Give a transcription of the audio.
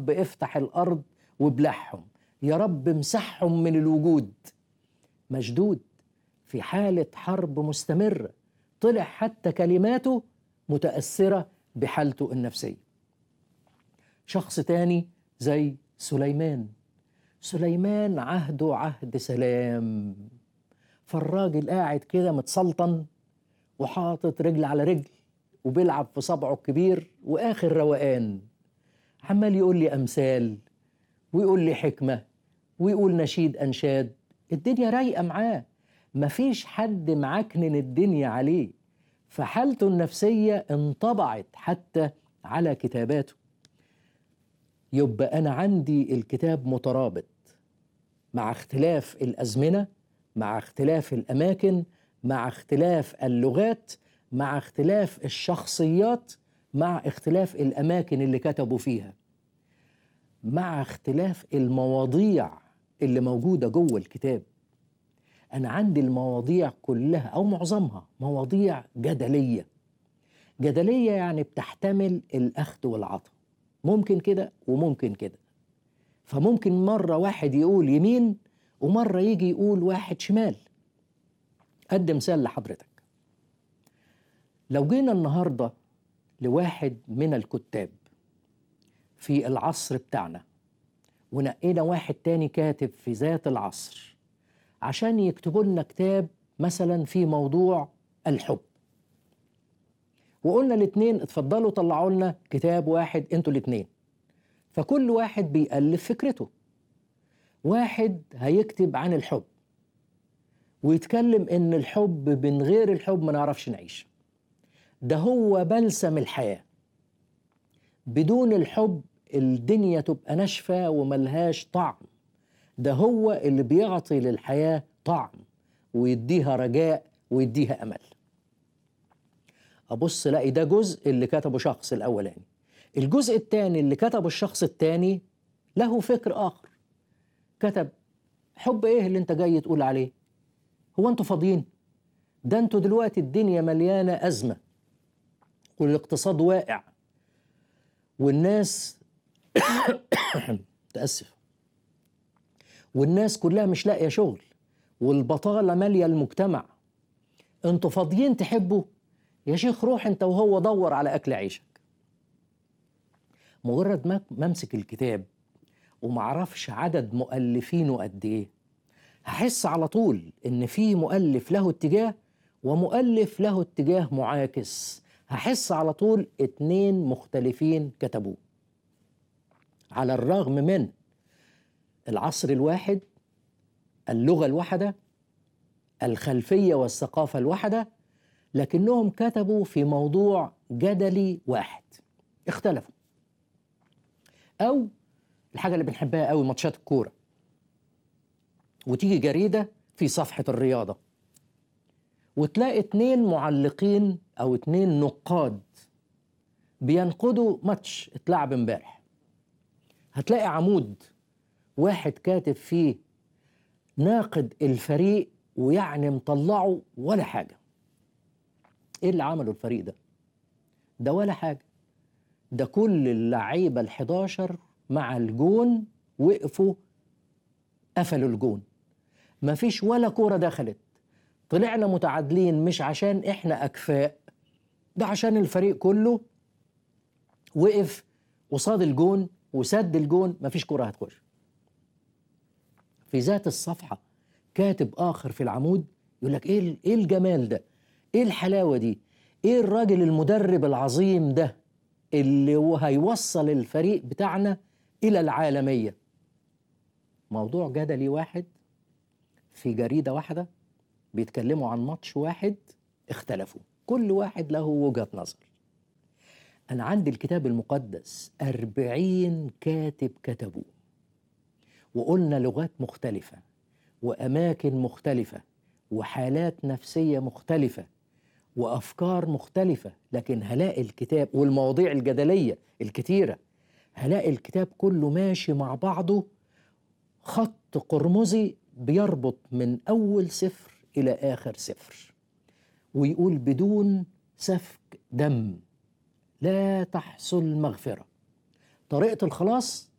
رب افتح الأرض وابلعهم يا رب امسحهم من الوجود مشدود في حالة حرب مستمرة طلع حتى كلماته متأثرة بحالته النفسية شخص تاني زي سليمان سليمان عهده عهد سلام فالراجل قاعد كده متسلطن وحاطط رجل على رجل وبيلعب في صبعه الكبير واخر روقان عمال يقول لي امثال ويقول لي حكمه ويقول نشيد انشاد الدنيا رايقه معاه مفيش حد معكنن الدنيا عليه فحالته النفسيه انطبعت حتى على كتاباته يبقى انا عندي الكتاب مترابط مع اختلاف الازمنه مع اختلاف الاماكن مع اختلاف اللغات مع اختلاف الشخصيات مع اختلاف الاماكن اللي كتبوا فيها مع اختلاف المواضيع اللي موجوده جوه الكتاب انا عندي المواضيع كلها او معظمها مواضيع جدليه جدليه يعني بتحتمل الاخذ والعطاء ممكن كده وممكن كده فممكن مره واحد يقول يمين ومره يجي يقول واحد شمال قد مثال لحضرتك لو جينا النهارده لواحد من الكتاب في العصر بتاعنا ونقينا واحد تاني كاتب في ذات العصر عشان يكتبوا لنا كتاب مثلا في موضوع الحب وقلنا الاتنين اتفضلوا طلعوا لنا كتاب واحد انتوا الاتنين فكل واحد بيألف فكرته واحد هيكتب عن الحب ويتكلم ان الحب من غير الحب ما نعرفش نعيش ده هو بلسم الحياة بدون الحب الدنيا تبقى ناشفة وملهاش طعم ده هو اللي بيعطي للحياة طعم ويديها رجاء ويديها أمل أبص لاقي ده جزء اللي كتبه شخص الأولاني الجزء الثاني اللي كتبه الشخص الثاني له فكر آخر كتب حب إيه اللي أنت جاي تقول عليه هو أنتوا فاضيين ده أنتوا دلوقتي الدنيا مليانة أزمة والاقتصاد واقع والناس تأسف والناس كلها مش لاقية شغل والبطالة مالية المجتمع انتوا فاضيين تحبوا يا شيخ روح انت وهو دور على أكل عيشك مجرد ما امسك الكتاب ومعرفش عدد مؤلفينه قد ايه هحس على طول ان في مؤلف له اتجاه ومؤلف له اتجاه معاكس هحس على طول اتنين مختلفين كتبوه على الرغم من العصر الواحد اللغة الواحدة الخلفية والثقافة الواحدة لكنهم كتبوا في موضوع جدلي واحد اختلفوا أو الحاجة اللي بنحبها قوي ماتشات الكورة وتيجي جريدة في صفحة الرياضة وتلاقي اتنين معلقين او اتنين نقاد بينقدوا ماتش اتلعب امبارح هتلاقي عمود واحد كاتب فيه ناقد الفريق ويعني مطلعه ولا حاجة ايه اللي عمله الفريق ده ده ولا حاجة ده كل اللعيبة ال11 مع الجون وقفوا قفلوا الجون مفيش ولا كورة دخلت طلعنا متعادلين مش عشان احنا اكفاء ده عشان الفريق كله وقف قصاد الجون وسد الجون مفيش كرة هتخش في ذات الصفحة كاتب آخر في العمود يقول لك إيه إيه الجمال ده؟ إيه الحلاوة دي؟ إيه الراجل المدرب العظيم ده اللي هو هيوصل الفريق بتاعنا إلى العالمية؟ موضوع جدلي واحد في جريدة واحدة بيتكلموا عن ماتش واحد اختلفوا كل واحد له وجهة نظر أنا عندي الكتاب المقدس أربعين كاتب كتبوه وقلنا لغات مختلفة وأماكن مختلفة وحالات نفسية مختلفة وأفكار مختلفة لكن هلاقي الكتاب والمواضيع الجدلية الكتيرة هلاقي الكتاب كله ماشي مع بعضه خط قرمزي بيربط من أول سفر إلى آخر سفر ويقول بدون سفك دم لا تحصل مغفرة طريقة الخلاص